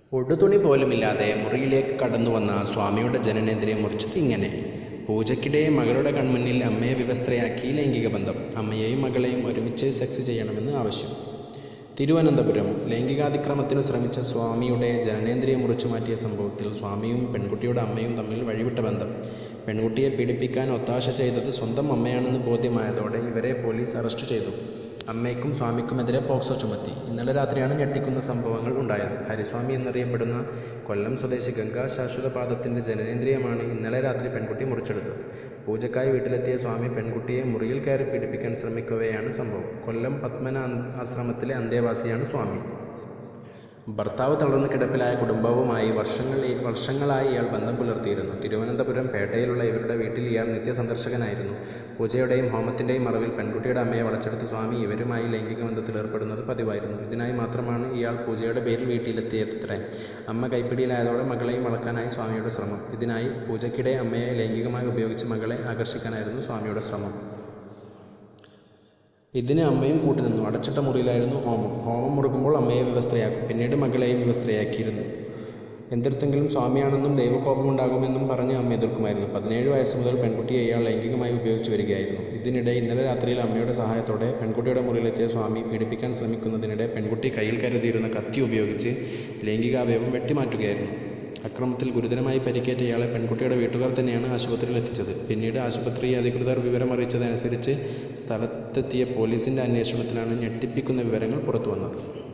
ഉടുതുണി പോലുമില്ലാതെ മുറിയിലേക്ക് കടന്നുവന്ന സ്വാമിയുടെ ജനനേന്ദ്രിയം മുറിച്ചത് ഇങ്ങനെ പൂജയ്ക്കിടെ മകളുടെ കൺമുന്നിൽ അമ്മയെ വിവസ്ത്രയാക്കി ലൈംഗിക ബന്ധം അമ്മയെയും മകളെയും ഒരുമിച്ച് സെക്സ് ചെയ്യണമെന്ന് ആവശ്യം തിരുവനന്തപുരം ലൈംഗികാതിക്രമത്തിനു ശ്രമിച്ച സ്വാമിയുടെ ജനനേന്ദ്രിയം മുറിച്ചു മാറ്റിയ സംഭവത്തിൽ സ്വാമിയും പെൺകുട്ടിയുടെ അമ്മയും തമ്മിൽ വഴിവിട്ട ബന്ധം പെൺകുട്ടിയെ പീഡിപ്പിക്കാൻ ഒത്താശ ചെയ്തത് സ്വന്തം അമ്മയാണെന്ന് ബോധ്യമായതോടെ ഇവരെ പോലീസ് അറസ്റ്റ് ചെയ്തു അമ്മയ്ക്കും സ്വാമിക്കുമെതിരെ പോക്സോ ചുമത്തി ഇന്നലെ രാത്രിയാണ് ഞെട്ടിക്കുന്ന സംഭവങ്ങൾ ഉണ്ടായത് ഹരിസ്വാമി എന്നറിയപ്പെടുന്ന കൊല്ലം സ്വദേശി ഗംഗാ ശാശ്വതപാദത്തിൻ്റെ ജനനേന്ദ്രിയമാണ് ഇന്നലെ രാത്രി പെൺകുട്ടി മുറിച്ചെടുത്തത് പൂജക്കായി വീട്ടിലെത്തിയ സ്വാമി പെൺകുട്ടിയെ മുറിയിൽ കയറി പീഡിപ്പിക്കാൻ ശ്രമിക്കവെയാണ് സംഭവം കൊല്ലം പത്മന ആശ്രമത്തിലെ അന്തേവാസിയാണ് സ്വാമി ഭർത്താവ് തളർന്ന് കിടപ്പിലായ കുടുംബവുമായി വർഷങ്ങൾ വർഷങ്ങളായി ഇയാൾ ബന്ധം പുലർത്തിയിരുന്നു തിരുവനന്തപുരം പേട്ടയിലുള്ള ഇവരുടെ വീട്ടിൽ ഇയാൾ നിത്യസന്ദർശകനായിരുന്നു പൂജയുടെയും ഹോമത്തിൻ്റെയും മറവിൽ പെൺകുട്ടിയുടെ അമ്മയെ വളച്ചെടുത്ത് സ്വാമി ഇവരുമായി ലൈംഗിക ബന്ധത്തിൽ ഏർപ്പെടുന്നത് പതിവായിരുന്നു ഇതിനായി മാത്രമാണ് ഇയാൾ പൂജയുടെ പേരിൽ വീട്ടിലെത്തിയത്രേ അമ്മ കൈപ്പിടിയിലായതോടെ മകളെയും വളക്കാനായി സ്വാമിയുടെ ശ്രമം ഇതിനായി പൂജയ്ക്കിടെ അമ്മയെ ലൈംഗികമായി ഉപയോഗിച്ച് മകളെ ആകർഷിക്കാനായിരുന്നു സ്വാമിയുടെ ശ്രമം ഇതിന് അമ്മയും കൂട്ടുനിന്നു അടച്ചിട്ട മുറിയിലായിരുന്നു ഹോമം ഹോമം മുറുകുമ്പോൾ അമ്മയെ വ്യവസ്ഥയാക്കും പിന്നീട് മകളെയും വ്യവസ്ഥയാക്കിയിരുന്നു എന്തിടത്തെങ്കിലും സ്വാമിയാണെന്നും ദൈവകോപമുണ്ടാകുമെന്നും പറഞ്ഞ് അമ്മ എതിർക്കുമായിരുന്നു പതിനേഴ് വയസ്സ് മുതൽ പെൺകുട്ടിയെ ഇയാൾ ലൈംഗികമായി ഉപയോഗിച്ചു വരികയായിരുന്നു ഇതിനിടെ ഇന്നലെ രാത്രിയിൽ അമ്മയുടെ സഹായത്തോടെ പെൺകുട്ടിയുടെ മുറിയിലെത്തിയ സ്വാമി പീഡിപ്പിക്കാൻ ശ്രമിക്കുന്നതിനിടെ പെൺകുട്ടി കയ്യിൽ കരുതിയിരുന്ന കത്തി ഉപയോഗിച്ച് ലൈംഗികാവയവം വെട്ടിമാറ്റുകയായിരുന്നു അക്രമത്തിൽ ഗുരുതരമായി പരിക്കേറ്റ ഇയാളെ പെൺകുട്ടിയുടെ വീട്ടുകാർ തന്നെയാണ് ആശുപത്രിയിൽ എത്തിച്ചത് പിന്നീട് ആശുപത്രി അധികൃതർ വിവരമറിയിച്ചതനുസരിച്ച് സ്ഥലത്തെത്തിയ പോലീസിന്റെ അന്വേഷണത്തിലാണ് ഞെട്ടിപ്പിക്കുന്ന വിവരങ്ങൾ പുറത്തുവന്നത്